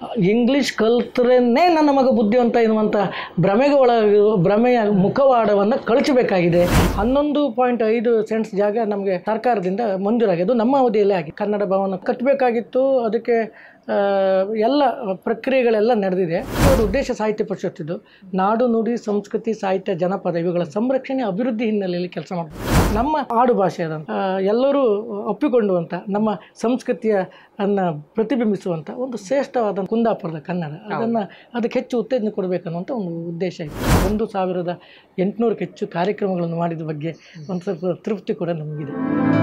English ಕಲ್ತ್ರೇನೆ ನನ್ನ ಮಗ ಬುದ್ಧಿವಂತ ಎನ್ನುವಂಥ ಭ್ರಮೆಗೆ ಒಳ ಭ್ರಮೆಯ ಮುಖವಾಡವನ್ನು ಕಳಚಬೇಕಾಗಿದೆ ಹನ್ನೊಂದು ಪಾಯಿಂಟ್ ಐದು ಸೆಂಟ್ಸ್ ಜಾಗ ನಮಗೆ ಸರ್ಕಾರದಿಂದ ಮಂಜೂರಾಗಿದೆ ಅದು ನಮ್ಮ ಅವಧಿಯಲ್ಲೇ ಆಗಿ ಕನ್ನಡ ಭವನ ಕಟ್ಟಬೇಕಾಗಿತ್ತು ಅದಕ್ಕೆ ಆ, ಎಲ್ಲ ಪ್ರಕ್ರಿಯೆಗಳೆಲ್ಲ ನಡೆದಿದೆ ಅವರ ಉದ್ದೇಶ ಸಾಹಿತ್ಯ ಪರಿಷತ್ತಿದ್ದು ನಾಡು ನುಡಿ ಸಂಸ್ಕೃತಿ ಸಾಹಿತ್ಯ ಜನಪದ ಇವುಗಳ ಸಂರಕ್ಷಣೆ ಅಭಿವೃದ್ಧಿ ಹಿನ್ನೆಲೆಯಲ್ಲಿ ಕೆಲಸ ಮಾಡ್ತಾರೆ ನಮ್ಮ ಆಡು ಭಾಷೆ ಅದನ್ನು ಆ, ಎಲ್ಲರೂ ಒಪ್ಪಿಕೊಳ್ಳುವಂಥ ನಮ್ಮ ಸಂಸ್ಕೃತಿಯ ಅನ್ನ ಪ್ರತಿಬಿಂಬಿಸುವಂಥ ಒಂದು ಶ್ರೇಷ್ಠವಾದ ಕುಂದಾಪುರದ ಕನ್ನಡ ಅದನ್ನು ಅದಕ್ಕೆ ಹೆಚ್ಚು ಉತ್ತೇಜನ ಕೊಡಬೇಕನ್ನುವಂಥ ಒಂದು ಉದ್ದೇಶ ಇತ್ತು ಒಂದು ಸಾವಿರದ ಎಂಟುನೂರಕ್ಕೆ ಹೆಚ್ಚು ಕಾರ್ಯಕ್ರಮಗಳನ್ನು ಮಾಡಿದ ಬಗ್ಗೆ ಒಂದು ಸ್ವಲ್ಪ ತೃಪ್ತಿ ಕೂಡ ನಮಗಿದೆ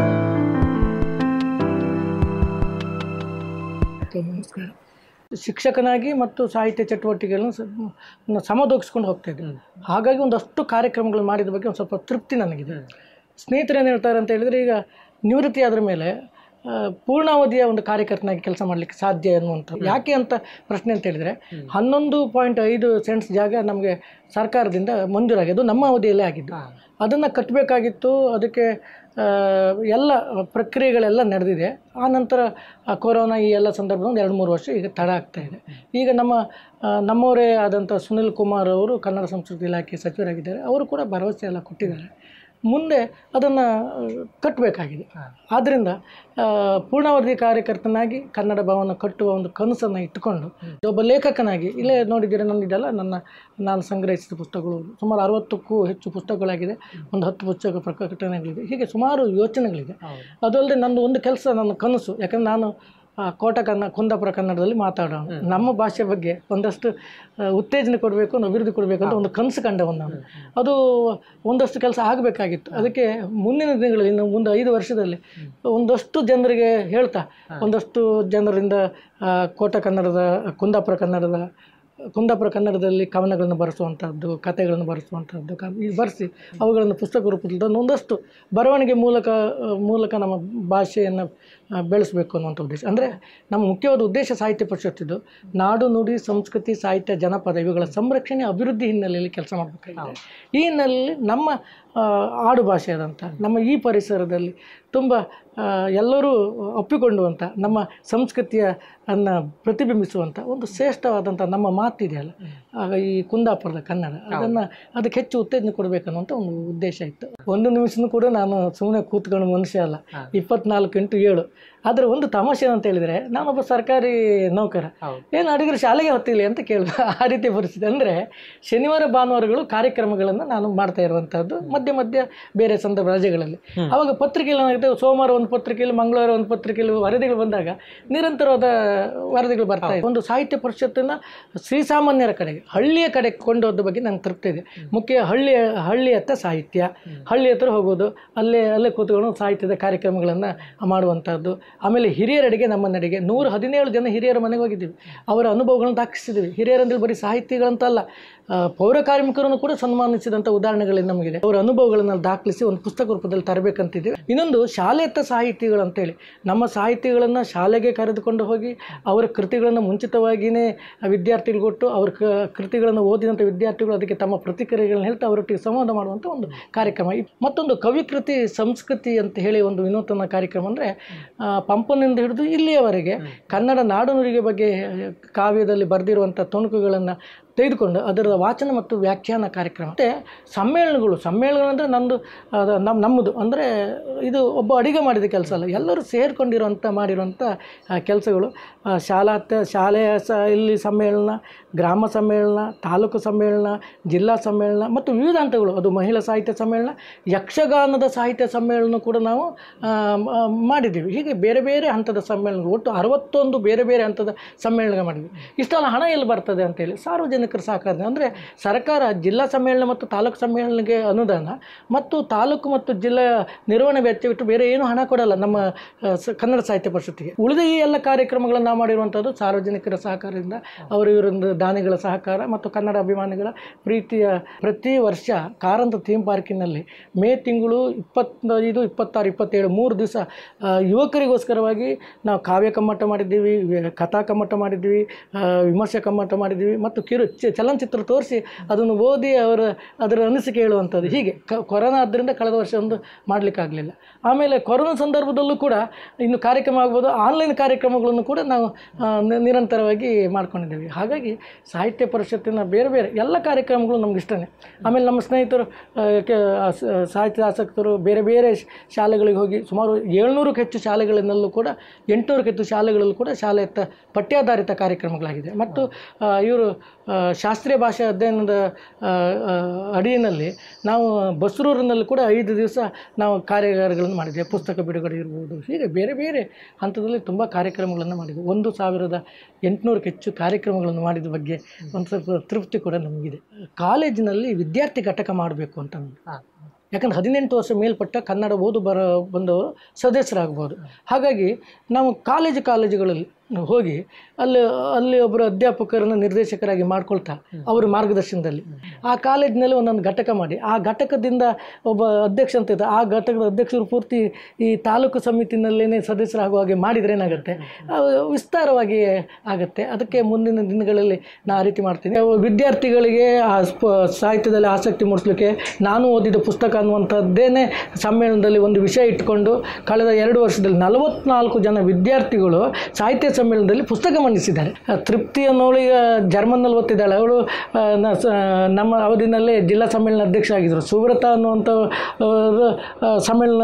ನಮಸ್ಕಾರ ಶಿಕ್ಷಕನಾಗಿ ಮತ್ತು ಸಾಹಿತ್ಯ ಚಟುವಟಿಕೆಗಳನ್ನು ಸ- ಸಮದೂಗಿಸ್ಕೊಂಡು ಹೋಗ್ತಾ ಇದ್ದೆ ಹಾಗಾಗಿ ಒಂದಷ್ಟು ಕಾರ್ಯಕ್ರಮಗಳು ಮಾಡಿದ ಬಗ್ಗೆ ಒಂದು ಸ್ವಲ್ಪ ತೃಪ್ತಿ ನನಗಿದೆ ಸ್ನೇಹಿತರು ಏನು ಹೇಳ್ತಾರೆ ಅಂತ ಹೇಳಿದರೆ ಈಗ ನಿವೃತ್ತಿ ಆದ ಮೇಲೆ ಆ, ಪೂರ್ಣಾವಧಿಯ ಒಂದು ಕಾರ್ಯಕರ್ತನಾಗಿ ಕೆಲಸ ಮಾಡಲಿಕ್ಕೆ ಸಾಧ್ಯ ಅನ್ನುವಂಥದ್ದು ಯಾಕೆ ಅಂತ ಪ್ರಶ್ನೆ ಅಂತ ಹೇಳಿದರೆ ಹನ್ನೊಂದು ಪಾಯಿಂಟ್ ಐದು ಸೆಂಟ್ಸ್ ಜಾಗ ನಮಗೆ ಸರ್ಕಾರದಿಂದ ಮಂಜೂರಾಗಿದೆ ಅದು ನಮ್ಮ ಅವಧಿಯಲ್ಲೇ ಆಗಿದ್ದು ಅದನ್ನು ಕಟ್ಟಬೇಕಾಗಿತ್ತು ಅದಕ್ಕೆ ಆ, ಎಲ್ಲ ಪ್ರಕ್ರಿಯೆಗಳೆಲ್ಲ ನಡೆದಿದೆ ಆ ನಂತರ ಆ ಕೊರೋನಾ ಈ ಎಲ್ಲ ಸಂದರ್ಭ ಒಂದು ಎರಡು ಮೂರು ವರ್ಷ ಈಗ ತಡ ಆಗ್ತಾ ಇದೆ ಈಗ ನಮ್ಮ ಆ, ನಮ್ಮವರೇ ಆದಂಥ ಸುನಿಲ್ ಕುಮಾರ್ ಅವರು ಕನ್ನಡ ಸಂಸ್ಕೃತಿ ಇಲಾಖೆ ಸಚಿವರಾಗಿದ್ದಾರೆ ಅವರು ಕೂಡ ಭರವಸೆ ಎಲ್ಲ ಕೊಟ್ಟಿದ್ದಾರೆ ಮುಂದೆ ಅದನ್ನು ಕಟ್ಟಬೇಕಾಗಿದೆ ಆದ್ದರಿಂದ ಆ, ಪೂರ್ಣಾವಧಿ ಕಾರ್ಯಕರ್ತನಾಗಿ ಕನ್ನಡ ಭವನ ಕಟ್ಟುವ ಒಂದು ಕನಸನ್ನು ಇಟ್ಟುಕೊಂಡು ಒಬ್ಬ ಲೇಖಕನಾಗಿ ಇಲ್ಲೇ ನೋಡಿದ್ದೀರ ನನ್ನಿದೆಲ್ಲ ನನ್ನ ನಾನು ಸಂಗ್ರಹಿಸಿದ ಪುಸ್ತಕಗಳು ಸುಮಾರು ಅರವತ್ತಕ್ಕೂ ಹೆಚ್ಚು ಪುಸ್ತಕಗಳಾಗಿದೆ ಒಂದು ಹತ್ತು ಪುಸ್ತಕ ಪ್ರಕಟಣೆಗಳಿದೆ ಹೀಗೆ ಸುಮಾರು ಯೋಚನೆಗಳಿದೆ ಅದಲ್ಲದೆ ನಂದು ಒಂದು ಕೆಲಸ ನನ್ನ ಕನಸು ಯಾಕಂದ್ರೆ ನಾನು ಆ, ಕೋಟ ಕನ್ನ ಕುಂದಾಪುರ ಕನ್ನಡದಲ್ಲಿ ಮಾತಾಡೋಣ ನಮ್ಮ ಭಾಷೆ ಬಗ್ಗೆ ಒಂದಷ್ಟು ಆ, ಉತ್ತೇಜನ ಕೊಡಬೇಕು ಒಂದು ಅಭಿವೃದ್ಧಿ ಕೊಡಬೇಕು ಅಂತ ಒಂದು ಕನಸು ಕಂಡವನು ನಾನು ಅದು ಒಂದಷ್ಟು ಕೆಲಸ ಆಗಬೇಕಾಗಿತ್ತು ಅದಕ್ಕೆ ಮುಂದಿನ ದಿನಗಳಲ್ಲಿ ಇನ್ನು ಮುಂದೆ ಐದು ವರ್ಷದಲ್ಲಿ ಒಂದಷ್ಟು ಜನರಿಗೆ ಹೇಳ್ತಾ ಒಂದಷ್ಟು ಜನರಿಂದ ಆ, ಕೋಟ ಕನ್ನಡದ ಕುಂದಾಪುರ ಕನ್ನಡದ ಕುಂದಾಪುರ ಕನ್ನಡದಲ್ಲಿ ಕವನಗಳನ್ನು ಬರೆಸುವಂಥದ್ದು ಕಥೆಗಳನ್ನು ಬರೆಸುವಂಥದ್ದು ಕ ಈ ಬರೆಸಿ ಅವುಗಳನ್ನು ಪುಸ್ತಕ ರೂಪದಲ್ಲಿ ತಂದು ಒಂದಷ್ಟು ಬರವಣಿಗೆ ಮೂಲಕ ಆ, ಮೂಲಕ ನಮ್ಮ ಭಾಷೆಯನ್ನು ಆ, ಬೆಳೆಸಬೇಕು ಅನ್ನುವಂಥ ಉದ್ದೇಶ ಅಂದರೆ ನಮ್ಮ ಮುಖ್ಯವಾದ ಉದ್ದೇಶ ಸಾಹಿತ್ಯ ಪರಿಷತ್ತಿದ್ದು ನಾಡು ನುಡಿ ಸಂಸ್ಕೃತಿ ಸಾಹಿತ್ಯ ಜನಪದ ಇವುಗಳ ಸಂರಕ್ಷಣೆ ಅಭಿವೃದ್ಧಿ ಹಿನ್ನೆಲೆಯಲ್ಲಿ ಕೆಲಸ ಮಾಡಬೇಕಾಗಿದೆ ಈ ಹಿನ್ನೆಲೆಯಲ್ಲಿ ನಮ್ಮ ಆ, ಆಡು ಭಾಷೆಯಾದಂಥ ನಮ್ಮ ಈ ಪರಿಸರದಲ್ಲಿ ತುಂಬ ಆ, ಎಲ್ಲರೂ ಒಪ್ಪಿಕೊಳ್ಳುವಂಥ ನಮ್ಮ ಸಂಸ್ಕೃತಿಯ ಅನ್ನ ಪ್ರತಿಬಿಂಬಿಸುವಂಥ ಒಂದು ಶ್ರೇಷ್ಠವಾದಂಥ ನಮ್ಮ ಮಾತಿದೆಯಲ್ಲ ಆಗ ಈ ಕುಂದಾಪುರದ ಕನ್ನಡ ಅದನ್ನು ಅದಕ್ಕೆ ಹೆಚ್ಚು ಉತ್ತೇಜನ ಕೊಡಬೇಕನ್ನುವಂಥ ಒಂದು ಉದ್ದೇಶ ಇತ್ತು ಒಂದು ನಿಮಿಷನೂ ಕೂಡ ನಾನು ಸುಮ್ಮನೆ ಕೂತ್ಕೊಂಡು ಮನುಷ್ಯ ಅಲ್ಲ ಇಪ್ಪತ್ನಾಲ್ಕು ಇಂಟು ಏಳು ಆದರೆ ಒಂದು ತಮಾಷೆ ಅಂತ ಹೇಳಿದರೆ ನಾನೊಬ್ಬ ಸರ್ಕಾರಿ ನೌಕರ ಏನು ಅಡಿಗರು ಶಾಲೆಗೆ ಹೊತ್ತಿಲ್ಲ ಅಂತ ಕೇಳಿದ ಆ ರೀತಿ ಪರಿಸ್ಥಿತಿ ಅಂದರೆ ಶನಿವಾರ ಭಾನುವಾರಗಳು ಕಾರ್ಯಕ್ರಮಗಳನ್ನು ನಾನು ಮಾಡ್ತಾ ಇರುವಂಥದ್ದು ಮಧ್ಯ ಮಧ್ಯ ಬೇರೆ ಸಂದರ್ಭ ರಜೆಗಳಲ್ಲಿ ಅವಾಗ ಪತ್ರಿಕೆಯಲ್ಲಿ ಏನಾಗುತ್ತೆ ಸೋಮವಾರ ಒಂದು ಪತ್ರಿಕೆಯಲ್ಲಿ ಮಂಗಳವಾರ ಒಂದು ಪತ್ರಿಕೆಯಲ್ಲಿ ವರದಿಗಳು ಬಂದಾಗ ನಿರಂತರವಾದ ವರದಿಗಳು ಬರ್ತಾ ಇದೆ ಒಂದು ಸಾಹಿತ್ಯ ಪರಿಷತ್ತನ್ನು ಶ್ರೀಸಾಮಾನ್ಯರ ಕಡೆಗೆ ಹಳ್ಳಿಯ ಕಡೆಗೆ ಕೊಂಡೋದ ಬಗ್ಗೆ ನಂಗೆ ತೃಪ್ತಿ ಇದೆ ಮುಖ್ಯ ಹಳ್ಳಿಯ ಹಳ್ಳಿಯತ್ತ ಸಾಹಿತ್ಯ ಹಳ್ಳಿ ಹತ್ರ ಹೋಗೋದು ಅಲ್ಲೇ ಅಲ್ಲೇ ಕೂತ್ಕೊಂಡು ಸಾಹಿತ್ಯದ ಕಾರ್ಯಕ್ರಮಗಳನ್ನು ಮಾಡುವಂಥದ್ದು ಆಮೇಲೆ ಹಿರಿಯರೆಡೆಗೆ ನಮ್ಮ ನಡೆಗೆ ನೂರ ಹದಿನೇಳು ಜನ ಹಿರಿಯರ ಮನೆಗೆ ಹೋಗಿದ್ದೀವಿ ಅವರ ಅನುಭವಗಳನ್ನು ದಾಖಲಿಸಿದ್ದೀವಿ ಹಿರಿಯರಂದ್ರೆ ಬರೀ ಸಾಹಿತಿಗಳಂತಲ್ಲ ಆ, ಪೌರ ಕಾರ್ಮಿಕರನ್ನು ಕೂಡ ಸನ್ಮಾನಿಸಿದಂಥ ಉದಾಹರಣೆಗಳು ನಮಗಿದೆ ಅವರ ಅನುಭವಗಳನ್ನು ದಾಖಲಿಸಿ ಒಂದು ಪುಸ್ತಕ ರೂಪದಲ್ಲಿ ತರಬೇಕಂತಿದ್ದೀವಿ ಇನ್ನೊಂದು ಶಾಲೆಯತ್ತ ಸಾಹಿತಿಗಳು ಅಂತೇಳಿ ನಮ್ಮ ಸಾಹಿತಿಗಳನ್ನು ಶಾಲೆಗೆ ಕರೆದುಕೊಂಡು ಹೋಗಿ ಅವರ ಕೃತಿಗಳನ್ನು ಮುಂಚಿತವಾಗಿಯೇ ವಿದ್ಯಾರ್ಥಿಗಳು ಕೊಟ್ಟು ಅವ್ರ ಕ ಕೃತಿಗಳನ್ನು ಓದಿದಂಥ ವಿದ್ಯಾರ್ಥಿಗಳು ಅದಕ್ಕೆ ತಮ್ಮ ಪ್ರತಿಕ್ರಿಯೆಗಳನ್ನ ಹೇಳ್ತಾ ಅವರೊಟ್ಟಿಗೆ ಸಂವಾದ ಮಾಡುವಂಥ ಒಂದು ಕಾರ್ಯಕ್ರಮ ಇ- ಮತ್ತೊಂದು ಕವಿಕೃತಿ ಸಂಸ್ಕೃತಿ ಅಂತ ಹೇಳಿ ಒಂದು ವಿನೂತನ ಕಾರ್ಯಕ್ರಮ ಅಂದರೆ ಪಂಪನಿಂದ ಹಿಡಿದು ಇಲ್ಲಿಯವರೆಗೆ ಕನ್ನಡ ನಾಡುನುಡಿಗೆ ಬಗ್ಗೆ ಕಾವ್ಯದಲ್ಲಿ ಬರೆದಿರುವಂಥ ತುಣುಕುಗಳನ್ನು ತೆಗೆದುಕೊಂಡು ಅದರ ವಾಚನ ಮತ್ತು ವ್ಯಾಖ್ಯಾನ ಕಾರ್ಯಕ್ರಮ ಮತ್ತು ಸಮ್ಮೇಳನಗಳು ಸಮ್ಮೇಳನ ಅಂದರೆ ನಂದು ಅದು ನಮ್ಮ ನಮ್ಮದು ಅಂದರೆ ಇದು ಒಬ್ಬ ಅಡಿಗೆ ಮಾಡಿದ ಕೆಲಸ ಅಲ್ಲ ಎಲ್ಲರೂ ಸೇರಿಕೊಂಡಿರುವಂಥ ಮಾಡಿರುವಂಥ ಆ, ಕೆಲಸಗಳು ಆ, ಶಾಲಾ ತ- ಶಾಲೆಯ ಸ ಇಲ್ಲಿ ಸಮ್ಮೇಳನ ಗ್ರಾಮ ಸಮ್ಮೇಳನ ತಾಲೂಕು ಸಮ್ಮೇಳನ ಜಿಲ್ಲಾ ಸಮ್ಮೇಳನ ಮತ್ತು ವಿವಿಧ ಹಂತಗಳು ಅದು ಮಹಿಳಾ ಸಾಹಿತ್ಯ ಸಮ್ಮೇಳನ ಯಕ್ಷಗಾನದ ಸಾಹಿತ್ಯ ಸಮ್ಮೇಳನ ಕೂಡ ನಾವು ಆ, ಮ- ಮಾಡಿದ್ದೀವಿ ಹೀಗೆ ಬೇರೆ ಬೇರೆ ಹಂತದ ಸಮ್ಮೇಳನಗಳು ಒಟ್ಟು ಅರವತ್ತೊಂದು ಬೇರೆ ಬೇರೆ ಹಂತದ ಸಮ್ಮೇಳನ ಮಾಡಿದ್ವಿ ಇಷ್ಟೆಲ್ಲ ಹಣ ಎಲ್ಲಿ ಬರ್ತದೆ ಅಂತೇಳಿ ಸಾರ್ವಜನಿಕರ ಸಹಕಾರ ಅಂದರೆ ಸರ್ಕಾರ ಜಿಲ್ಲಾ ಸಮ್ಮೇಳನ ಮತ್ತು ತಾಲೂಕು ಸಮ್ಮೇಳನಕ್ಕೆ ಅನುದಾನ ಮತ್ತು ತಾಲೂಕು ಮತ್ತು ಜಿಲ್ಲಾ ನಿರ್ವಹಣೆ ವೆಚ್ಚ ಬಿಟ್ಟು ಬೇರೆ ಏನು ಹಣ ಕೊಡಲ್ಲ ನಮ್ಮ ಆ, ಸ- ಕನ್ನಡ ಸಾಹಿತ್ಯ ಪರಿಷತ್ತಿಗೆ ಉಳಿದ ಈ ಎಲ್ಲ ಕಾರ್ಯಕ್ರಮಗಳನ್ನು ನಾವು ಮಾಡಿರುವಂಥದ್ದು ಸಾರ್ವಜನಿಕರ ಸಹಕಾರದಿಂದ ಅವರು ಇವರಿಂದ ದಾನಿಗಳ ಸಹಕಾರ ಮತ್ತು ಕನ್ನಡ ಅಭಿಮಾನಿಗಳ ಪ್ರೀತಿಯ ಪ್ರತಿ ವರ್ಷ ಕಾರಂತ ಥೀಮ್ ಪಾರ್ಕಿನಲ್ಲಿ ಮೇ ತಿಂಗಳು ಇಪ್ಪತ್ತೈದು ಇಪ್ಪತ್ತಾರು ಇಪ್ಪತ್ತೇಳು ಮೂರು ದಿವಸ ಆ, ಯುವಕರಿಗೋಸ್ಕರವಾಗಿ ನಾವು ಕಾವ್ಯ ಕಮ್ಮಟ ಮಾಡಿದ್ದೀವಿ ವಿ- ಕಥಾ ಕಮ್ಮಟ ಮಾಡಿದ್ದೀವಿ ಆ, ವಿಮರ್ಶೆ ಕಮ್ಮಟ ಮಾಡಿದ್ದೀವಿ ಮತ್ತು ಕಿರು ಚ- ಚಲನಚಿತ್ರ ತೋರಿಸಿ ಅದನ್ನು ಓದಿ ಅವರ ಅದರ ಅನಿಸಿಕೆ ಹೇಳುವಂಥದ್ದು ಹೀಗೆ ಕ ಕೊರೋನಾ ಆದ್ದರಿಂದ ಕಳೆದ ವರ್ಷ ಒಂದು ಮಾಡಲಿಕ್ಕಾಗಲಿಲ್ಲ ಆಮೇಲೆ ಕೊರೋನಾ ಸಂದರ್ಭದಲ್ಲೂ ಕೂಡ ಇನ್ನು ಕಾರ್ಯಕ್ರಮ ಆಗ್ಬೋದು ಆನ್ಲೈನ್ ಕಾರ್ಯಕ್ರಮಗಳನ್ನು ಕೂಡ ನಾವು ಆ, ನಿ- ನಿರಂತರವಾಗಿ ಮಾಡ್ಕೊಂಡಿದ್ದೇವೆ ಹಾಗಾಗಿ ಸಾಹಿತ್ಯ ಪರಿಷತ್ತಿನ ಬೇರೆ ಬೇರೆ ಎಲ್ಲ ಕಾರ್ಯಕ್ರಮಗಳು ನಮ್ಗೆ ಇಷ್ಟನೇ ಆಮೇಲೆ ನಮ್ಮ ಸ್ನೇಹಿತರು ಆ, ಕೆ- ಆ, ಸ- ಸಾಹಿತ್ಯ ಆಸಕ್ತರು ಬೇರೆ ಬೇರೆ ಶ್- ಶಾಲೆಗಳಿಗೆ ಹೋಗಿ ಸುಮಾರು ಏಳ್ನೂರಕ್ಕೂ ಹೆಚ್ಚು ಶಾಲೆಗಳಿನಲ್ಲೂ ಕೂಡ ಎಂಟುನೂರಕ್ಕೂ ಹೆಚ್ಚು ಶಾಲೆಗಳಲ್ಲೂ ಕೂಡ ಶಾಲೆಯತ್ತ ಪಠ್ಯಾಧಾರಿತ ಕಾರ್ಯಕ್ರಮಗಳಾಗಿದೆ ಮತ್ತು ಇವರು ಶಾಸ್ತ್ರೀಯ ಭಾಷೆ ಅಧ್ಯಯನದ ಆ, ಆ, ಅಡಿಯಲ್ಲಿ ನಾವು ಬಸರೂರಿನಲ್ಲಿ ಕೂಡ ಐದು ದಿವಸ ನಾವು ಕಾರ್ಯಾಗಾರಗಳನ್ನು ಮಾಡಿದ್ದೇವೆ ಪುಸ್ತಕ ಬಿಡುಗಡೆ ಇರ್ಬೋದು ಹೀಗೆ ಬೇರೆ ಬೇರೆ ಹಂತದಲ್ಲಿ ತುಂಬ ಕಾರ್ಯಕ್ರಮಗಳನ್ನು ಮಾಡಿದ್ವಿ ಒಂದು ಸಾವಿರದ ಎಂಟುನೂರಕ್ಕೆ ಹೆಚ್ಚು ಕಾರ್ಯಕ್ರಮಗಳನ್ನು ಮಾಡಿದ ಬಗ್ಗೆ ಒಂದು ಸ್ವಲ್ಪ ತೃಪ್ತಿ ಕೂಡ ನಮಗಿದೆ ಕಾಲೇಜಿನಲ್ಲಿ ವಿದ್ಯಾರ್ಥಿ ಘಟಕ ಮಾಡಬೇಕು ಅಂತ ನಮ್ಗೆ. ಯಾಕಂದ್ರೆ ಹದಿನೆಂಟು ವರ್ಷ ಮೇಲ್ಪಟ್ಟ ಕನ್ನಡ ಓದು ಬರ ಬಂದವರು ಸದಸ್ಯರಾಗ್ಬೋದು ಹಾಗಾಗಿ ನಾವು ಕಾಲೇಜು ಕಾಲೇಜುಗಳಲ್ಲಿ ಹೋಗಿ ಅಲ್ಲಿ ಅಲ್ಲಿ ಒಬ್ಬರು ಅಧ್ಯಾಪಕರನ್ನು ನಿರ್ದೇಶಕರಾಗಿ ಮಾಡ್ಕೊಳ್ತಾ ಅವರ ಮಾರ್ಗದರ್ಶನದಲ್ಲಿ ಆ ಕಾಲೇಜಿನಲ್ಲಿ ಒಂದೊಂದು ಘಟಕ ಮಾಡಿ ಆ ಘಟಕದಿಂದ ಒಬ್ಬ ಅಧ್ಯಕ್ಷ ಅಂತ ಇದ್ದ ಆ ಘಟಕದ ಅಧ್ಯಕ್ಷರು ಪೂರ್ತಿ ಈ ತಾಲೂಕು ಸಮಿತಿನಲ್ಲೇ ಸದಸ್ಯರಾಗುವ ಹಾಗೆ ಮಾಡಿದರೆ ಏನಾಗುತ್ತೆ ಅದು ವಿಸ್ತಾರವಾಗಿ ಆಗುತ್ತೆ ಅದಕ್ಕೆ ಮುಂದಿನ ದಿನಗಳಲ್ಲಿ ನಾ ಆ ರೀತಿ ಮಾಡ್ತೀನಿ ಅವು ವಿದ್ಯಾರ್ಥಿಗಳಿಗೆ ಆ ಸ್ಪ ಸಾಹಿತ್ಯದಲ್ಲಿ ಆಸಕ್ತಿ ಮೂಡಿಸ್ಲಿಕ್ಕೆ ನಾನು ಓದಿದ ಪುಸ್ತಕ ಅನ್ನುವಂಥದ್ದೇನೆ ಸಮ್ಮೇಳನದಲ್ಲಿ ಒಂದು ವಿಷಯ ಇಟ್ಕೊಂಡು ಕಳೆದ ಎರಡು ವರ್ಷದಲ್ಲಿ ನಲವತ್ನಾಲ್ಕು ಜನ ವಿದ್ಯಾರ್ಥಿಗಳು ಸಾಹಿತ್ಯ ಸಮ್ಮೇಳನದಲ್ಲಿ ಪುಸ್ತಕ ಮಂಡಿಸಿದ್ದಾರೆ ಆ, ತೃಪ್ತಿ ಅನ್ನೋಳು ಈಗ ಜರ್ಮನ್ನಲ್ಲಿ ಓದ್ತಿದ್ದಾಳೆ ಅವಳು ಆ, ನ- ಸ- ನಮ್ಮ ಅವಧಿನಲ್ಲೇ ಜಿಲ್ಲಾ ಸಮ್ಮೇಳನ ಅಧ್ಯಕ್ಷ ಆಗಿದ್ದರು ಸುಬ್ರತ ಅನ್ನುವಂಥ ಅವರು, ಆ, ಸಮ್ಮೇಳನ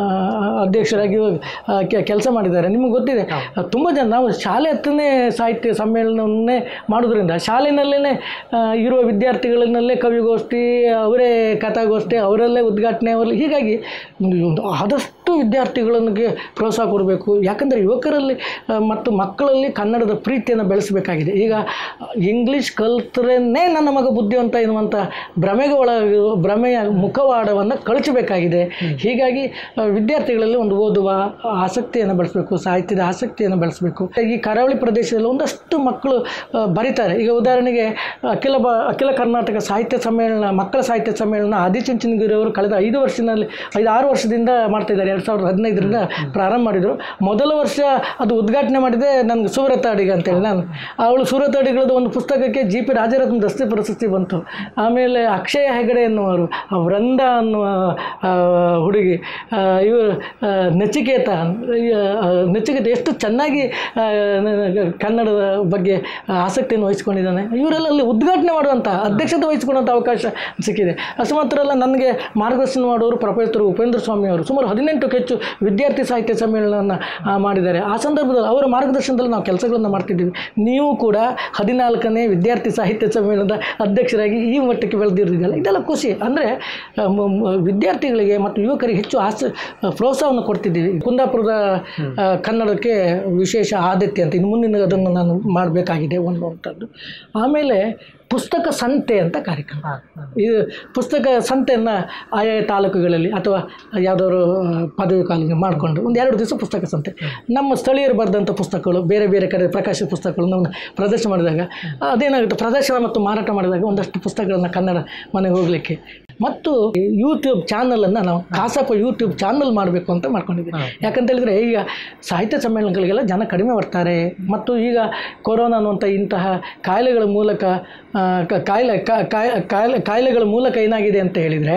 ಅಧ್ಯಕ್ಷರಾಗಿ ಕೆಲಸ ಮಾಡಿದ್ದಾರೆ ನಿಮಗೆ ಗೊತ್ತಿದೆ ತುಂಬ ಜನ ನಾವು ಶಾಲೆ ಹತ್ತನೇ ಸಾಹಿತ್ಯ ಸಮ್ಮೇಳನವನ್ನೇ ಮಾಡೋದ್ರಿಂದ ಶಾಲೆಯಲ್ಲೇ ಇರುವ ವಿದ್ಯಾರ್ಥಿಗಳನ್ನಲ್ಲೇ ಕವಿಗೋಷ್ಠಿ ಅವರೇ ಕಥಾಗೋಷ್ಠಿ ಅವರಲ್ಲೇ ಉದ್ಘಾಟನೆ ಅವರಲ್ಲಿ ಹೀಗಾಗಿ ಒಂದು ಆದಷ್ಟು ವಿದ್ಯಾರ್ಥಿಗಳಿಗೆ ಪ್ರೋತ್ಸಾಹ ಕೊಡಬೇಕು ಯಾಕಂದರೆ ಯುವಕರಲ್ಲಿ ಆ, ಮತ್ತು ಮಕ್ಕಳಲ್ಲಿ ಕನ್ನಡದ ಪ್ರೀತಿಯನ್ನು ಬೆಳೆಸಬೇಕಾಗಿದೆ ಈಗ ಇಂಗ್ಲೀಷ್ ಕಲ್ತ್ರೇನೆ ನನ್ನ ಮಗ ಬುದ್ಧಿವಂತ ಎನ್ನುವಂಥ ಭ್ರಮೆಗೆ ಒಳ ಭ್ರಮೆಯ ಮುಖವಾಡವನ್ನು ಕಳಚಬೇಕಾಗಿದೆ ಹೀಗಾಗಿ ಆ, ವಿದ್ಯಾರ್ಥಿಗಳಲ್ಲಿ ಒಂದು ಓದುವ ಆಸಕ್ತಿಯನ್ನು ಬೆಳೆಸಬೇಕು ಸಾಹಿತ್ಯದ ಆಸಕ್ತಿಯನ್ನು ಬೆಳೆಸಬೇಕು ಈ ಕರಾವಳಿ ಪ್ರದೇಶದಲ್ಲಿ ಒಂದಷ್ಟು ಮಕ್ಕಳು ಆ, ಬರೀತಾರೆ ಈಗ ಉದಾಹರಣೆಗೆ ಅಖಿಲ ಬ ಅಖಿಲ ಕರ್ನಾಟಕ ಸಾಹಿತ್ಯ ಸಮ್ಮೇಳನ ಮಕ್ಕಳ ಸಾಹಿತ್ಯ ಸಮ್ಮೇಳನ ಆದಿಚುಂಚನಗಿರಿ ಅವರು ಕಳೆದ ಐದು ವರ್ಷದಲ್ಲಿ ಐದು ಆರು ವರ್ಷದಿಂದ ಮಾಡ್ತಿದ್ದಾರೆ ಎರಡು ಸಾವಿರದ ಹದಿನೈದರಿಂದ ಪ್ರಾರಂಭ ಮಾಡಿದರು ಮೊದಲ ವರ್ಷ ಅದು ಉದ್ಘಾಟನೆ ಮಾಡಿದೆ ನನಗೆ ಸುವ್ರತ ಅಡಿಗ ಅಂತೇಳಿ ನಾನು ಅವಳು ಸುವ್ರತ ಅಡಿಗಳದ್ದು ಒಂದು ಪುಸ್ತಕಕ್ಕೆ ಜಿ ಪಿ ರಾಜರತ್ನ ದಸ್ತಿ ಪ್ರಶಸ್ತಿ ಬಂತು ಆಮೇಲೆ ಅಕ್ಷಯ ಹೆಗಡೆ ಎನ್ನುವರು ಆ ವೃಂದ ಅನ್ನುವ ಆ, ಹುಡುಗಿ ಆ, ಇವರು ಆ, ನಚಿಕೇತ ಈ, ಆ, ನಚಿಕೇತ ಎಷ್ಟು ಚೆನ್ನಾಗಿ ಆ, ನ- ಕನ್ನಡದ ಬಗ್ಗೆ ಆಸಕ್ತಿಯನ್ನು ವಹಿಸ್ಕೊಂಡಿದ್ದಾನೆ ಇವರೆಲ್ಲ ಅಲ್ಲಿ ಉದ್ಘಾಟನೆ ಮಾಡುವಂಥ ಅಧ್ಯಕ್ಷತೆ ವಹಿಸಿಕೊಳ್ಳುವಂಥ ಅವಕಾಶ ಸಿಕ್ಕಿದೆ ಅಷ್ಟು ಮಾತ್ರ ಅಲ್ಲ ನನಗೆ ಮಾರ್ಗದರ್ಶನ ಮಾಡೋರು ಪ್ರೊಫೆಸರ್ ಉಪೇಂದ್ರ ಸ್ವಾಮಿ ಅವರು ಸುಮಾರು ಹದಿನೆಂಟಕ್ಕೆ ಹೆಚ್ಚು ವಿದ್ಯಾರ್ಥಿ ಸಾಹಿತ್ಯ ಸಮ್ಮೇಳನವನ್ನು ಮಾಡಿದ್ದಾರೆ ಆ ಸಂದರ್ಭದಲ್ಲಿ ಅವರ ಮಾರ್ಗದರ್ಶನದಲ್ಲಿ ನಾವು ಕೆಲಸಗಳನ್ನು ಮಾಡ್ತಿದ್ದೀವಿ ನೀವು ಕೂಡ ಹದಿನಾಲ್ಕನೇ ವಿದ್ಯಾರ್ಥಿ ಸಾಹಿತ್ಯ ಸಮ್ಮೇಳನದ ಅಧ್ಯಕ್ಷರಾಗಿ ಈ ಮಟ್ಟಕ್ಕೆ ಬೆಳೆದಿರೋದಿಲ್ಲ ಇದೆಲ್ಲ ಖುಷಿ ಅಂದರೆ ವಿದ್ಯಾರ್ಥಿಗಳಿಗೆ ಮತ್ತು ಯುವಕರಿಗೆ ಹೆಚ್ಚು ಆಸ ಪ್ರೋತ್ಸಾಹವನ್ನು ಕೊಡ್ತಿದ್ದೀವಿ ಕುಂದಾಪುರದ ಆ, ಕನ್ನಡಕ್ಕೆ ವಿಶೇಷ ಆದ್ಯತೆ ಅಂತ ಇನ್ನು ಮುಂದಿನ ಅದನ್ನು ನಾನು ಮಾಡಬೇಕಾಗಿದೆ ಅನ್ನುವಂಥದ್ದು ಆಮೇಲೆ ಪುಸ್ತಕ ಸಂತೆ ಅಂತ ಕಾರ್ಯಕ್ರಮ ಇದು ಪುಸ್ತಕ ಸಂತೆಯನ್ನು ಆಯಾಯ ತಾಲೂಕುಗಳಲ್ಲಿ ಅಥವಾ ಯಾವುದಾದ್ರು ಪದವಿ ಕಾಲೇಜು ಮಾಡಿಕೊಂಡು ಒಂದು ಎರಡು ದಿವಸ ಪುಸ್ತಕ ಸಂತೆ ನಮ್ಮ ಸ್ಥಳೀಯರು ಬರೆದಂಥ ಪುಸ್ತಕಗಳು ಬೇರೆ ಬೇರೆ ಕಡೆ ಪ್ರಕಾಶಿತ ಪುಸ್ತಕಗಳು ನಾವು ಪ್ರದರ್ಶನ ಮಾಡಿದಾಗ ಅದೇನಾಗುತ್ತೆ ಪ್ರದರ್ಶನ ಮತ್ತು ಮಾರಾಟ ಮಾಡಿದಾಗ ಒಂದಷ್ಟು ಪುಸ್ತಕಗಳನ್ನು ಕನ್ನಡ ಮನೆಗೆ ಹೋಗಲಿಕ್ಕೆ ಮತ್ತು ಯೂಟ್ಯೂಬ್ ಚಾನಲನ್ನು ನಾವು ಕಾಸಪ್ಪ ಯೂಟ್ಯೂಬ್ ಚಾನಲ್ ಮಾಡಬೇಕು ಅಂತ ಮಾಡ್ಕೊಂಡಿದ್ದೀವಿ ಯಾಕಂತ ಹೇಳಿದರೆ ಈಗ ಸಾಹಿತ್ಯ ಸಮ್ಮೇಳನಗಳಿಗೆಲ್ಲ ಜನ ಕಡಿಮೆ ಬರ್ತಾರೆ ಮತ್ತು ಈಗ ಕೊರೋನಾ ಅನ್ನುವಂಥ ಇಂತಹ ಕಾಯಿಲೆಗಳ ಮೂಲಕ ಆ, ಕ- ಕಾಯಿಲೆ ಕಾ- ಕಾಯಿ- ಕಾಯಿಲೆ ಕಾಯಿಲೆಗಳ ಮೂಲಕ ಏನಾಗಿದೆ ಅಂತ ಹೇಳಿದರೆ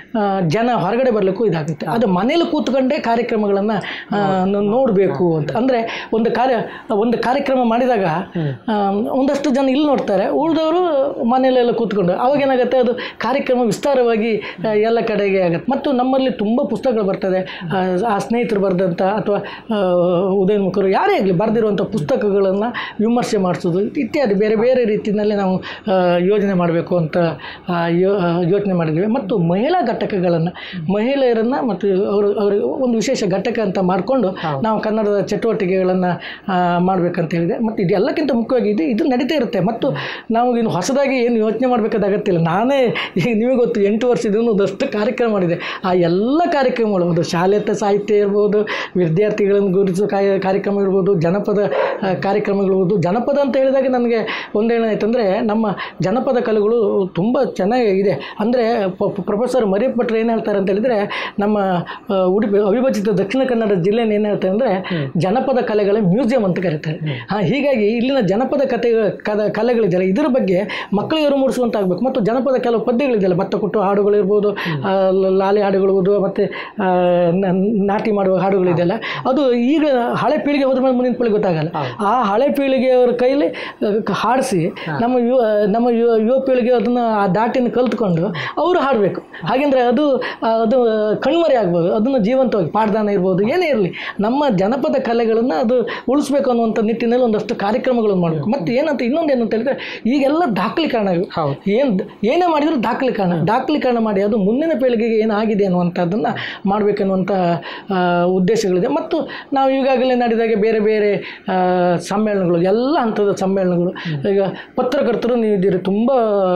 ಜನ ಹೊರಗಡೆ ಬರಲಿಕ್ಕೂ ಇದಾಗುತ್ತೆ ಅದು ಮನೇಲಿ ಕೂತ್ಕೊಂಡೇ ಕಾರ್ಯಕ್ರಮಗಳನ್ನು ನೋಡಬೇಕು ಅಂತ ಅಂದರೆ ಒಂದು ಕಾರ್ಯ ಒಂದು ಕಾರ್ಯಕ್ರಮ ಮಾಡಿದಾಗ ಆ, ಒಂದಷ್ಟು ಜನ ಇಲ್ಲಿ ನೋಡ್ತಾರೆ ಉಳಿದವರು ಮನೆಯಲ್ಲೆಲ್ಲ ಕೂತ್ಕೊಂಡು ಅವಾಗ ಏನಾಗುತ್ತೆ ಅದು ಕಾರ್ಯಕ್ರಮ ವಿಸ್ತಾರವಾಗಿ ಆ, ಎಲ್ಲ ಕಡೆಗೆ ಆಗುತ್ತೆ ಮತ್ತು ನಮ್ಮಲ್ಲಿ ತುಂಬ ಪುಸ್ತಕಗಳು ಬರ್ತದೆ ಆ, ಆ ಸ್ನೇಹಿತರು ಬರೆದಂಥ ಅಥವಾ ಉದಯನ್ಮುಖರು ಯಾರೇ ಆಗಲಿ ಬರೆದಿರುವಂಥ ಪುಸ್ತಕಗಳನ್ನು ವಿಮರ್ಶೆ ಮಾಡಿಸೋದು ಇತ್ಯಾದಿ ಬೇರೆ ಬೇರೆ ರೀತಿಯಲ್ಲಿ ನಾವು ಆ, ಯೋಜನೆ ಮಾಡಬೇಕು ಅಂತ ಆ, ಯೋ- ಆ, ಯೋಚನೆ ಮಾಡಿದ್ದೀವಿ ಮತ್ತು ಮಹಿಳಾ ಘಟಕಗಳನ್ನು ಮಹಿಳೆಯರನ್ನು ಮತ್ತು ಅವರು ಅವರಿಗೆ ಒಂದು ವಿಶೇಷ ಘಟಕ ಅಂತ ಮಾಡಿಕೊಂಡು ನಾವು ಕನ್ನಡದ ಚಟುವಟಿಕೆಗಳನ್ನು ಮಾಡಬೇಕಂತ ಹೇಳಿದೆ ಮತ್ತು ಇದೆಲ್ಲಕ್ಕಿಂತ ಮುಖ್ಯವಾಗಿ ಇದು ಇದು ನಡೀತಾ ಇರುತ್ತೆ ಮತ್ತು ನಾವು ಇನ್ನು ಹೊಸದಾಗಿ ಏನು ಯೋಚನೆ ಮಾಡಬೇಕಾದ ಅಗತ್ಯ ಇಲ್ಲ ನಾನೇ ಈಗ ನಿಮಗೆ ಗೊತ್ತು ಎಂಟು ವರ್ಷದಿಂದ ಒಂದಷ್ಟು ಕಾರ್ಯಕ್ರಮ ಮಾಡಿದೆ ಆ ಎಲ್ಲ ಕಾರ್ಯಕ್ರಮಗಳು ಒಂದು ಶಾಲೆತ ಸಾಹಿತ್ಯ ಇರ್ಬೋದು ವಿದ್ಯಾರ್ಥಿಗಳನ್ನು ಗುರುತಿಸೋ ಕಾರ್ಯ ಕಾರ್ಯಕ್ರಮ ಇರ್ಬೋದು ಜನಪದ ಆ, ಕಾರ್ಯಕ್ರಮಗಳಿರ್ಬೋದು ಜನಪದ ಅಂತ ಹೇಳಿದಾಗ ನನಗೆ ಒಂದೇನಾಯ್ತು ಅಂದರೆ ನಮ್ಮ ಜನಪದ ಕಲೆಗಳು ತುಂಬ ಚೆನ್ನಾಗಿ ಇದೆ ಅಂದರೆ ಪ್ರೊಫೆಸರ್ ಮರಿಯಪ್ಪ ಭಟ್ರು ಏನು ಹೇಳ್ತಾರೆ ಅಂತ ಹೇಳಿದರೆ ನಮ್ಮ ಆ, ಉಡುಪಿ ಅವಿಭಜಿತ ದಕ್ಷಿಣ ಕನ್ನಡ ಜಿಲ್ಲೆನ ಏನು ಹೇಳ್ತಾರೆ ಅಂದರೆ ಜನಪದ ಕಲೆಗಳ ಮ್ಯೂಸಿಯಂ ಅಂತ ಕರೀತಾರೆ ಹಾಂ ಹೀಗಾಗಿ ಇಲ್ಲಿನ ಜನಪದ ಕತೆ ಕದ ಕಲೆಗಳಿದೆಯಲ್ಲ ಇದರ ಬಗ್ಗೆ ಮಕ್ಕಳಿಗೆ ಅರಿವು ಮೂಡಿಸುವಂತಾಗಬೇಕು ಮತ್ತು ಜನಪದ ಕೆಲವು ಪದ್ಯಗಳಿದೆಯಲ್ಲ ಭತ್ತ ಕೊಟ್ಟು ಹಾಡುಗಳಿರ್ಬೋದು ಆ, ಲ- ಲಾಲಿ ಹಾಡುಗಳಿರ್ಬೋದು ಮತ್ತು ಆ, ನ- ನಾಟಿ ಮಾಡುವ ಹಾಡುಗಳಿದೆಯಲ್ಲ ಅದು ಈಗ ಹಳೆ ಪೀಳಿಗೆ ಹೋದ ಮೇಲೆ ಮುಂದಿನ ಪೀಳಿಗೆ ಗೊತ್ತಾಗಲ್ಲ ಆ ಹಳೆ ಪೀಳಿಗೆಯವರ ಕೈಲಿ ಆ, ಕ- ಹಾಡಿಸಿ ನಮ್ಮ ಯುವ ನಮ್ಮ ಯುವ ಯುವ ಪೀಳಿಗೆ ಅದನ್ನು ಆ ದಾಟಿನ ಕಲ್ತ್ಕೊಂಡು ಅವರು ಹಾಡಬೇಕು ಹಾಗೆಂದರೆ ಅದು ಆ, ಅದು ಕಣ್ಮರೆ ಆಗ್ಬೋದು ಅದನ್ನು ಜೀವಂತವಾಗಿ ಪಾಠದಾನ ಇರ್ಬೋದು ಏನೇ ಇರಲಿ ನಮ್ಮ ಜನಪದ ಕಲೆಗಳನ್ನು ಅದು ಉಳಿಸ್ಬೇಕು ಅನ್ನುವಂಥ ನಿಟ್ಟಿನಲ್ಲಿ ಒಂದಷ್ಟು ಕಾರ್ಯಕ್ರಮಗಳನ್ನು ಮಾಡಬೇಕು ಮತ್ತು ಏನಂತ ಇನ್ನೊಂದು ಏನು ಅಂತ ಹೇಳಿದ್ರೆ ಈಗೆಲ್ಲ ದಾಖಲೀಕರಣ ಹೌದು. ಏನು ಏನೇ ಮಾಡಿದರೂ ದಾಖಲೀಕರಣ ದಾಖಲೀಕರಣ ಮಾಡಿ ಅದು ಮುಂದಿನ ಪೀಳಿಗೆಗೆ ಏನಾಗಿದೆ ಅನ್ನುವಂಥದ್ದನ್ನು ಮಾಡಬೇಕನ್ನುವಂಥ ಆ, ಉದ್ದೇಶಗಳಿದೆ ಮತ್ತು ನಾವು ಈಗಾಗಲೇ ನಡೆದಾಗೆ ಬೇರೆ ಬೇರೆ ಆ, ಸಮ್ಮೇಳನಗಳು ಎಲ್ಲ ಹಂತದ ಸಮ್ಮೇಳನಗಳು ಈಗ ಪತ್ರಕರ್ತರು ನೀವು ಇದ್ದೀರಿ ತುಂಬ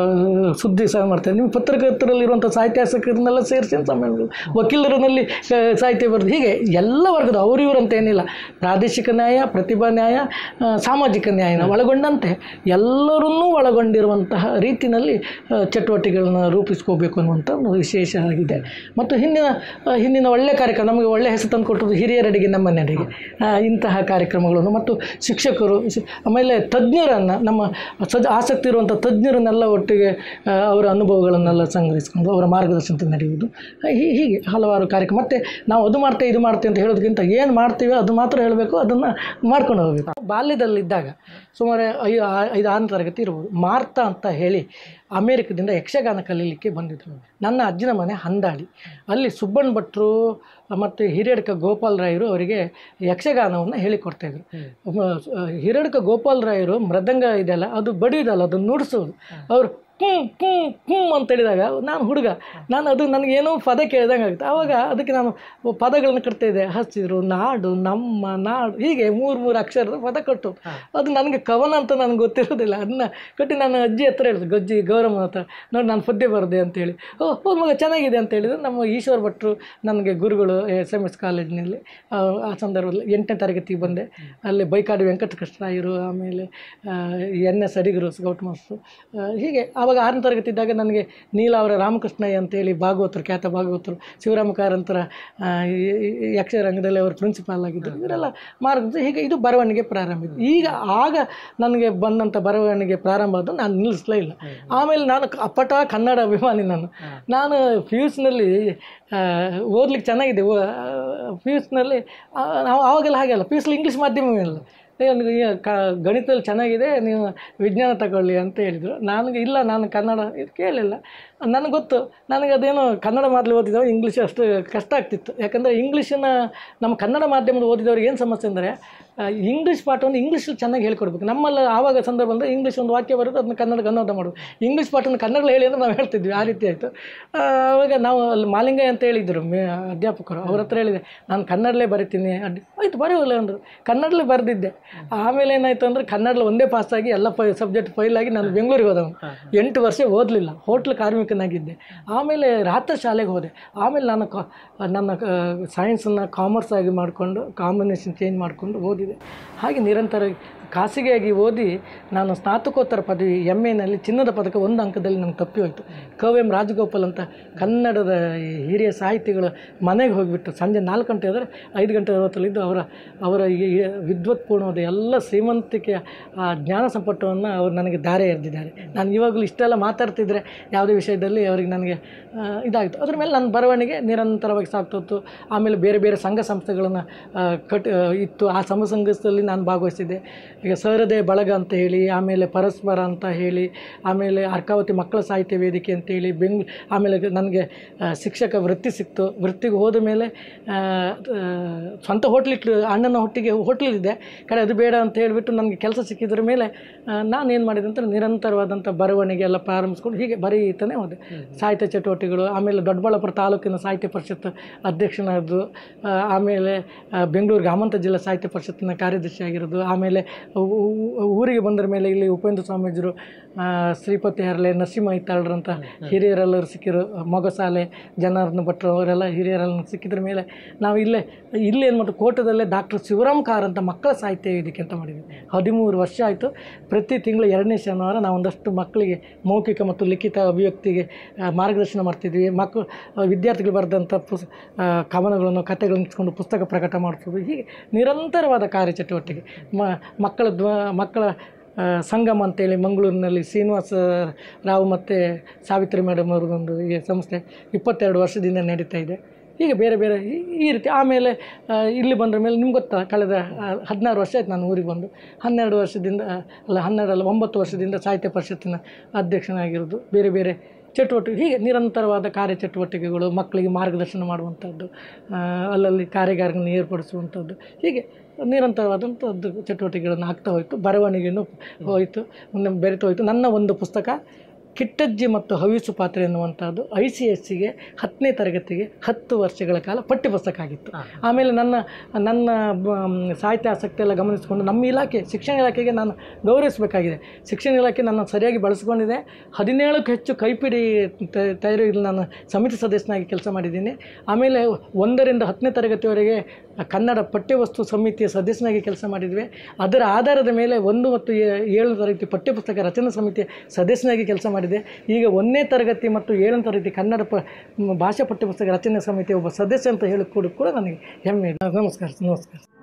ಸುದ್ದಿ ಸಹ ಮಾಡ್ತಾರೆ ನೀವು ಪತ್ರಕರ್ತರಲ್ಲಿರುವಂಥ ಸಾಹಿತ್ಯಾಸಕರನ್ನೆಲ್ಲ ಸೇರಿಸಿ ಸಮ್ಮೇಳನಗಳು ವಕೀಲರಲ್ಲಿ ಆ, ಸಾಹಿತ್ಯ ಬರೆದು ಹೀಗೆ ಎಲ್ಲ ವರ್ಗದ ಅವರು ಇವರು ಅಂತ ಏನಿಲ್ಲ ಪ್ರಾದೇಶಿಕ ನ್ಯಾಯ ಪ್ರತಿಭಾ ನ್ಯಾಯ ಆ, ಸಾಮಾಜಿಕ ನ್ಯಾಯನ ಒಳಗೊಂಡಂತೆ ಎಲ್ಲರನ್ನೂ ಒಳಗೊಂಡಿರುವಂತಹ ರೀತಿಯಲ್ಲಿ ಆ, ಚಟುವಟಿಕೆಗಳನ್ನ ರೂಪಿಸ್ಕೋಬೇಕು ಅನ್ನುವಂಥ ಒಂದು ವಿಶೇಷ ಆಗಿದೆ ಮತ್ತು ಹಿಂದಿನ ಆ, ಹಿಂದಿನ ಒಳ್ಳೆಯ ಕಾರ್ಯಕ್ರಮ ನಮಗೆ ಒಳ್ಳೆಯ ಹೆಸರು ತಂದು ಕೊಟ್ಟದ್ದು ಹಿರಿಯರಡಿಗೆ ನಮ್ಮ ನಡೆಗೆ ಇಂತಹ ಕಾರ್ಯಕ್ರಮಗಳನ್ನು ಮತ್ತು ಶಿಕ್ಷಕರು ಶಿ- ಆಮೇಲೆ ತಜ್ಞರನ್ನು ನಮ್ಮ ಸಜ್ ಆಸಕ್ತಿ ಇರುವಂಥ ತಜ್ಞರನ್ನೆಲ್ಲ ಒಟ್ಟಿಗೆ ಆ, ಅವರ ಅನುಭವಗಳನ್ನೆಲ್ಲ ಸಂಗ್ರಹಿಸ್ಕೊಂಡು ಅವರ ಮಾರ್ಗದರ್ಶನದಲ್ಲಿ ನಡೆಯುವುದು ಹೀ- ಹೀಗೆ ಹಲವಾರು ಕಾರ್ಯಕ್ರಮ ಮತ್ತು ನಾವು ಅದು ಮಾಡ್ತೇವೆ ಇದು ಮಾಡ್ತೇವೆ ಅಂತ ಹೇಳೋದಕ್ಕಿಂತ ಏನು ಮಾಡ್ತೀವಿ ಅದು ಮಾತ್ರ ಹೇಳಬೇಕು ಅದನ್ನು ಮಾಡ್ಕೊಂಡು ಹೋಗಬೇಕು ಬಾಲ್ಯದಲ್ಲಿದ್ದಾಗ ಸುಮಾರು ಐ ಆ- ಐದು ಆರನೇ ತರಗತಿ ಇರ್ಬೋದು ಮಾರ್ತಾ ಅಂತ ಹೇಳಿ ಅಮೇರಿಕದಿಂದ ಯಕ್ಷಗಾನ ಕಲೀಲಿಕ್ಕೆ ಬಂದಿದ್ದರು ನನ್ನ ಅಜ್ಜನ ಮನೆ ಹಂದಾಳಿ ಅಲ್ಲಿ ಸುಬ್ಬಣ್ಣ ಭಟ್ರು ಮತ್ತು ಹಿರಿಯಡ್ಕ ಗೋಪಾಲ್ ರಾಯರು ಅವರಿಗೆ ಯಕ್ಷಗಾನವನ್ನು ಹೇಳಿಕೊಡ್ತಾಯಿದ್ರು ಹಿರಿಯಡ್ಕ ಗೋಪಾಲ್ ರಾಯರು ಮೃದಂಗ ಇದೆಯಲ್ಲ ಅದು ಬಡಿಯೋದಲ್ಲ ಅದನ್ನು ನುಡಿಸೋದು ಅವರು ಹ್ಞೂ ಹ್ಞೂ ಹ್ಞೂ ಅಂತ ಹೇಳಿದಾಗ ನಾನು ಹುಡುಗ ನಾನು ಅದು ನನಗೇನೋ ಪದ ಕೇಳಿದಂಗೆ ಆಗುತ್ತೆ ಆವಾಗ ಅದಕ್ಕೆ ನಾನು ಪದಗಳನ್ನು ಕಟ್ತಾ ಇದ್ದೆ ಹಸಿರು ನಾಡು ನಮ್ಮ ನಾಡು ಹೀಗೆ ಮೂರು ಮೂರು ಅಕ್ಷರದ ಪದ ಕಟ್ಟು ಅದು ನನಗೆ ಕವನ ಅಂತ ನನಗೆ ಗೊತ್ತಿರೋದಿಲ್ಲ ಅದನ್ನ ಕಟ್ಟಿ ನಾನು ಅಜ್ಜಿ ಹತ್ರ ಹೇಳಿದೆ ಗಜ್ಜಿ ಗೌರಮ್ಮ ಹತ್ರ ನೋಡಿ ನಾನು ಪದ್ಯ ಬರೆದೆ ಅಂತೇಳಿ ಓ ಹೌದು ಮಗ ಚೆನ್ನಾಗಿದೆ ಅಂತ ಹೇಳಿದ್ರು ನಮ್ಮ ಈಶ್ವರ್ ಭಟ್ರು ನನಗೆ ಗುರುಗಳು ಎಸ್ ಎಮ್ ಎಸ್ ಕಾಲೇಜಿನಲ್ಲಿ ಆ ಆ ಸಂದರ್ಭದಲ್ಲಿ ಎಂಟನೇ ತರಗತಿಗೆ ಬಂದೆ ಅಲ್ಲಿ ಬೈಕಾಡು ವೆಂಕಟಕೃಷ್ಣರಾಯರು ಆಮೇಲೆ ಎನ್ ಎಸ್ ಅಡಿಗರು ಸ್ಕೌಟ್ ಮಾಸ್ಟ್ರು ಆ, ಹೀಗೆ ಆವಾಗ ಆರನೇ ತರಗತಿ ಇದ್ದಾಗ ನನಗೆ ನೀಲಾವರ ರಾಮಕೃಷ್ಣಯ್ಯ ಅಂತೇಳಿ ಭಾಗವತರು ಖ್ಯಾತ ಭಾಗವತರು ಶಿವರಾಮ ಕಾರಂತರ ಆ, ಈ- ಈ ಯಕ್ಷರಂಗದಲ್ಲಿ ಅವರು ಪ್ರಿನ್ಸಿಪಾಲ್ ಆಗಿದ್ದರು ಇವರೆಲ್ಲ ಮಾರ್ಗ ಹೀಗೆ ಇದು ಬರವಣಿಗೆ ಪ್ರಾರಂಭ ಇತ್ತು ಈಗ ಆಗ ನನಗೆ ಬಂದಂಥ ಬರವಣಿಗೆ ಪ್ರಾರಂಭ ಆದ ನಾನು ನಿಲ್ಲಿಸಲೇ ಇಲ್ಲ ಆಮೇಲೆ ನಾನು ಕ- ಅಪ್ಪಟ ಕನ್ನಡ ಅಭಿಮಾನಿ ನಾನು ನಾನು ಪಿ ಯು ಸಿನಲ್ಲಿ ಓದ್ಲಿಕ್ಕೆ ಚೆನ್ನಾಗಿದೆ ಪಿ ಯು ಸಿನಲ್ಲಿ ನಾವು ಆವಾಗೆಲ್ಲ ಹಾಗೆಲ್ಲ ಪಿ ಯು ಸಿಲಿ ಇಂಗ್ಲೀಷ್ ಮಾಧ್ಯಮವಿಲ್ಲ ನನಗೆ ಈ ಕ ಗಣಿತದಲ್ಲಿ ಚೆನ್ನಾಗಿದೆ ನೀವು ವಿಜ್ಞಾನ ತಗೊಳ್ಳಿ ಅಂತ ಹೇಳಿದರು ನನಗೆ ಇಲ್ಲ ನಾನು ಕನ್ನಡ ಇದು ಕೇಳಿಲ್ಲ ನನಗೆ ಗೊತ್ತು ನನಗೆ ಅದೇನೋ ಕನ್ನಡ ಮಾದಲಿ ಓದಿದವ ಇಂಗ್ಲೀಷ್ ಅಷ್ಟು ಕಷ್ಟ ಆಗ್ತಿತ್ತು ಯಾಕಂದರೆ ಇಂಗ್ಲೀಷನ್ನ ನಮ್ಮ ಕನ್ನಡ ಮಾಧ್ಯಮದ ಓದಿದವ್ರಿಗೆ ಏನು ಸಮಸ್ಯೆ ಅಂದರೆ ಇಂಗ್ಲೀಷ್ ಪಾಠವನ್ನು ಇಂಗ್ಲೀಷಲ್ಲಿ ಚೆನ್ನಾಗಿ ಹೇಳ್ಕೊಡ್ಬೇಕು ನಮ್ಮಲ್ಲಿ ಆವಾಗ ಸಂದರ್ಭ ಅಂದರೆ ಇಂಗ್ಲೀಷ್ ಒಂದು ವಾಕ್ಯ ಬರೋದು ಅದನ್ನ ಕನ್ನಡಕ್ಕೆ ಅನುವಾದ ಮಾಡೋದು ಇಂಗ್ಲೀಷ್ ಪಾಠನ ಕನ್ನಡದಲ್ಲಿ ಹೇಳಿ ಅಂದರೆ ನಾವು ಹೇಳ್ತಿದ್ವಿ ಆ ರೀತಿ ಆಯಿತು ಆವಾಗ ನಾವು ಅಲ್ಲಿ ಮಾಲಿಂಗಯ್ಯ ಅಂತ ಹೇಳಿದರು ಮೇ ಅಧ್ಯಾಪಕರು ಅವ್ರ ಹತ್ರ ಹೇಳಿದೆ ನಾನು ಕನ್ನಡಲೇ ಬರಿತೀನಿ ಅಡ್ಡಿ ಆಯಿತು ಬರೆಯೋಲ್ಲ ಅಂದರು ಕನ್ನಡಲೇ ಬರೆದಿದ್ದೆ ಆಮೇಲೆ ಏನಾಯಿತು ಅಂದರೆ ಕನ್ನಡದಲ್ಲಿ ಒಂದೇ ಪಾಸಾಗಿ ಎಲ್ಲ ಫೈ ಸಬ್ಜೆಕ್ಟ್ ಫೈಲ್ ಆಗಿ ನಾನು ಬೆಂಗಳೂರಿಗೆ ಹೋದವನು ಎಂಟು ವರ್ಷ ಓದಲಿಲ್ಲ ಹೋಟ್ಲ್ ಕಾರ್ಮಿಕನಾಗಿದ್ದೆ ಆಮೇಲೆ ರಾತ್ರಿ ಶಾಲೆಗೆ ಹೋದೆ ಆಮೇಲೆ ನಾನು ಕಾ ನನ್ನ ಸೈನ್ಸನ್ನು ಕಾಮರ್ಸ್ ಆಗಿ ಮಾಡಿಕೊಂಡು ಕಾಂಬಿನೇಷನ್ ಚೇಂಜ್ ಮಾಡಿಕೊಂಡು ಓದಿದೆ ಹಾಗೆ ನಿರಂತರ ಖಾಸಗಿಯಾಗಿ ಓದಿ ನಾನು ಸ್ನಾತಕೋತ್ತರ ಪದವಿ ಎಮ್ ಎನಲ್ಲಿ ಚಿನ್ನದ ಪದಕ ಒಂದು ಅಂಕದಲ್ಲಿ ನಂಗೆ ತಪ್ಪಿ ಹೋಯಿತು ಕ ವಿ ಎಂ ರಾಜಗೋಪಾಲ್ ಅಂತ ಕನ್ನಡದ ಈ ಹಿರಿಯ ಸಾಹಿತಿಗಳು ಮನೆಗೆ ಹೋಗಿಬಿಟ್ಟು ಸಂಜೆ ನಾಲ್ಕು ಗಂಟೆ ಆದರೆ ಐದು ಗಂಟೆ ಅರವತ್ತಲ್ಲಿದ್ದು ಅವರ ಅವರ ಈ ಈ ವಿದ್ವತ್ಪೂರ್ಣವಾದ ಎಲ್ಲ ಶ್ರೀಮಂತಿಕೆಯ ಆ ಜ್ಞಾನ ಸಂಪಟ್ಟವನ್ನು ಅವರು ನನಗೆ ದಾರೆ ಎರೆದಿದ್ದಾರೆ ನಾನು ಇವಾಗಲೂ ಇಷ್ಟೆಲ್ಲ ಮಾತಾಡ್ತಿದ್ರೆ ಯಾವುದೇ ವಿಷಯದಲ್ಲಿ ಅವರಿಗೆ ನನಗೆ ಆ, ಇದಾಯಿತು ಅದ್ರ ಮೇಲೆ ನನ್ನ ಬರವಣಿಗೆ ನಿರಂತರವಾಗಿ ಸಾಗ್ತಿತ್ತು ಆಮೇಲೆ ಬೇರೆ ಬೇರೆ ಸಂಘ ಸಂಸ್ಥೆಗಳನ್ನು ಕಟ್ ಆ, ಇತ್ತು ಆ ಸಂಘ ಸಂಘದಲ್ಲಿ ನಾನು ಭಾಗವಹಿಸಿದ್ದೆ ಈಗ ಸಹೃದಯ ಬಳಗ ಅಂತ ಹೇಳಿ ಆಮೇಲೆ ಪರಸ್ಪರ ಅಂತ ಹೇಳಿ ಆಮೇಲೆ ಅರ್ಕಾವತಿ ಮಕ್ಕಳ ಸಾಹಿತ್ಯ ವೇದಿಕೆ ಅಂತೇಳಿ ಬೆಂಗ್ ಆಮೇಲೆ ನನಗೆ ಆ, ಶಿಕ್ಷಕ ವೃತ್ತಿ ಸಿಕ್ತು ವೃತ್ತಿಗೆ ಹೋದ ಮೇಲೆ ಆ, ಆ, ಸ್ವಂತ ಹೋಟ್ಲಿಟ್ಟು ಅಣ್ಣನ ಹೊಟ್ಟಿಗೆ ಹೋಟ್ಲಿದ್ದೆ ಕಡೆ ಅದು ಬೇಡ ಅಂತ ಹೇಳಿಬಿಟ್ಟು ನನಗೆ ಕೆಲಸ ಸಿಕ್ಕಿದ್ರ ಮೇಲೆ ನಾನು ಏನು ಮಾಡಿದೆ ಅಂತ ನಿರಂತರವಾದಂಥ ಬರವಣಿಗೆ ಎಲ್ಲ ಪ್ರಾರಂಭಿಸ್ಕೊಂಡು ಹೀಗೆ ಬರೀತಾನೆ ಹೋದೆ ಸಾಹಿತ್ಯ ಚಟುವಟಿಕೆಗಳು ಆಮೇಲೆ ದೊಡ್ಡಬಳ್ಳಾಪುರ ತಾಲೂಕಿನ ಸಾಹಿತ್ಯ ಪರಿಷತ್ ಅಧ್ಯಕ್ಷನಾದ್ದು ಆ, ಆಮೇಲೆ ಆ, ಬೆಂಗಳೂರು ಗ್ರಾಮಾಂತರ ಜಿಲ್ಲಾ ಸಾಹಿತ್ಯ ಪರಿಷತ್ ಪರಿಷತ್ತಿನ ಕಾರ್ಯದರ್ಶಿ ಆಗಿರೋದು ಆಮೇಲೆ ಊ- ಊ- ಊರಿಗೆ ಬಂದರ ಮೇಲೆ ಇಲ್ಲಿ ಉಪೇಂದ್ರ ಸ್ವಾಮೀಜಿರು ಆ, ಶ್ರೀಪತಿ ಹರಳೆ ನರಸಿಂಹ ಇತ್ತಾಳ್ರಂಥ ಹಿರಿಯರೆಲ್ಲರೂ ಸಿಕ್ಕಿರು ಮೊಗಸಾಲೆ ಜನಾರ್ದನ ಭಟ್ರು ಅವರೆಲ್ಲ ಹಿರಿಯರೆಲ್ಲ ಸಿಕ್ಕಿದ್ರ ಮೇಲೆ ನಾವು ಇಲ್ಲೇ ಇಲ್ಲಿ ಏನು ಮಾಡ್ತೀವಿ ಕೋಟದಲ್ಲೇ ಡಾಕ್ಟರ್ ಶಿವರಾಮ್ ಕಾರ್ ಅಂತ ಮಕ್ಕಳ ಸಾಹಿತ್ಯ ವೇದಿಕೆ ಅಂತ ಮಾಡಿದ್ವಿ ಹದಿಮೂರು ವರ್ಷ ಆಯಿತು ಪ್ರತಿ ತಿಂಗಳು ಎರಡನೇ ಶನಿವಾರ ನಾವು ಒಂದಷ್ಟು ಮಕ್ಕಳಿಗೆ ಮೌಖಿಕ ಮತ್ತು ಲಿಖಿತ ಅಭಿವ್ಯಕ್ತಿಗೆ ಆ, ಮಾರ್ಗದರ್ಶನ ಮಾಡ್ತಿದ್ವಿ ಮಕ್ಕಳು ಆ, ವಿದ್ಯಾರ್ಥಿಗಳು ಬರೆದಂಥ ಪುಸ್ ಆ, ಕವನಗಳನ್ನು ಕಥೆಗಳನ್ನು ಇಟ್ಕೊಂಡು ಪುಸ್ತಕ ಪ್ರಕಟ ಮಾಡಿಸೋದು ಹೀಗೆ ನಿರಂತರವಾದ ಕಾರ್ಯಚಟುವಟಿಕೆ ಮ ಮಕ್ಕಳ ದ್ವ ಮಕ್ಕಳ ಆ, ಸಂಗಮ ಅಂತೇಳಿ ಮಂಗಳೂರಿನಲ್ಲಿ ಶ್ರೀನಿವಾಸ ರಾವ್ ಮತ್ತು ಸಾವಿತ್ರಿ ಮೇಡಮ್ ಅವ್ರದ್ದೊಂದು ಈ ಸಂಸ್ಥೆ ಇಪ್ಪತ್ತೆರಡು ವರ್ಷದಿಂದ ನಡೀತಾ ಇದೆ ಹೀಗೆ ಬೇರೆ ಬೇರೆ ಈ- ಈ ರೀತಿ ಆಮೇಲೆ ಆ, ಇಲ್ಲಿ ಬಂದ ಮೇಲೆ ನಿಮ್ಗೆ ಗೊತ್ತಾ ಕಳೆದ ಆ, ಹದಿನಾರು ವರ್ಷ ಆಯ್ತು ನಾನು ಊರಿಗೆ ಬಂದು ಹನ್ನೆರಡು ವರ್ಷದಿಂದ ಆ, ಅಲ್ಲ ಹನ್ನೆರಡು ಅಲ್ಲ ಒಂಬತ್ತು ವರ್ಷದಿಂದ ಸಾಹಿತ್ಯ ಪರಿಷತ್ತಿನ ಅಧ್ಯಕ್ಷನಾಗಿರೋದು ಬೇರೆ ಬೇರೆ ಚಟುವಟಿಕೆ ಹೀಗೆ ನಿರಂತರವಾದ ಕಾರ್ಯಚಟುವಟಿಕೆಗಳು ಮಕ್ಕಳಿಗೆ ಮಾರ್ಗದರ್ಶನ ಮಾಡುವಂಥದ್ದು ಆ, ಅಲ್ಲಲ್ಲಿ ಕಾರ್ಯಾಗಾರಗಳನ್ನು ಏರ್ಪಡಿಸುವಂಥದ್ದು ಹೀಗೆ ನಿರಂತರವಾದಂಥದ್ದು ಚಟುವಟಿಕೆಗಳನ್ನು ಆಗ್ತಾ ಹೋಯಿತು ಬರವಣಿಗೆಯನ್ನು ಹೋಯಿತು ಮುಂದೆ ಬೆರೆತು ಹೋಯಿತು ನನ್ನ ಒಂದು ಪುಸ್ತಕ ಕಿಟ್ಟಜ್ಜಿ ಮತ್ತು ಹವಿಸು ಪಾತ್ರೆ ಎನ್ನುವಂಥದ್ದು ಐ ಸಿ ಎಸ್ ಸಿಗೆ ಹತ್ತನೇ ತರಗತಿಗೆ ಹತ್ತು ವರ್ಷಗಳ ಕಾಲ ಪಠ್ಯಪುಸ್ತಕ ಆಗಿತ್ತು ಆಮೇಲೆ ನನ್ನ ನನ್ನ ಬ- ಸಾಹಿತ್ಯ ಆಸಕ್ತಿ ಎಲ್ಲ ಗಮನಿಸಿಕೊಂಡು ನಮ್ಮ ಇಲಾಖೆ ಶಿಕ್ಷಣ ಇಲಾಖೆಗೆ ನಾನು ಗೌರವಿಸಬೇಕಾಗಿದೆ ಶಿಕ್ಷಣ ಇಲಾಖೆ ನನ್ನ ಸರಿಯಾಗಿ ಬಳಸ್ಕೊಂಡಿದೆ ಹದಿನೇಳಕ್ಕೂ ಹೆಚ್ಚು ಕೈಪಿಡಿ ತ- ತಯಾರಿಯಲ್ಲಿ ನಾನು ಸಮಿತಿ ಸದಸ್ಯನಾಗಿ ಕೆಲಸ ಮಾಡಿದ್ದೀನಿ ಆಮೇಲೆ ಒಂದರಿಂದ ಹತ್ತನೇ ತರಗತಿವರೆಗೆ ಕನ್ನಡ ಪಠ್ಯವಸ್ತು ಸಮಿತಿಯ ಸದಸ್ಯನಾಗಿ ಕೆಲಸ ಮಾಡಿದ್ವಿ ಅದರ ಆಧಾರದ ಮೇಲೆ ಒಂದು ಮತ್ತು ಏ- ಏಳನೇ ತರಗತಿ ಪಠ್ಯಪುಸ್ತಕ ರಚನಾ ಸಮಿತಿಯ ಸದಸ್ಯನಾಗಿ ಕೆಲಸ ಮಾಡಿದೆ ಈಗ ಒಂದನೇ ತರಗತಿ ಮತ್ತು ಏಳನೇ ತರಗತಿ ಕನ್ನಡ ಪ ಮ್, ಭಾಷಾ ಪಠ್ಯಪುಸ್ತಕ ರಚನೆ ಸಮಿತಿಯ ಒಬ್ಬ ಸದಸ್ಯ ಅಂತ ಹೇಳಿಕೊಡು ಕೂಡ ನನಗೆ ಹೆಮ್ಮೆ ಇದೆ ನಮಸ್ಕಾರ ನಮಸ್ಕಾರ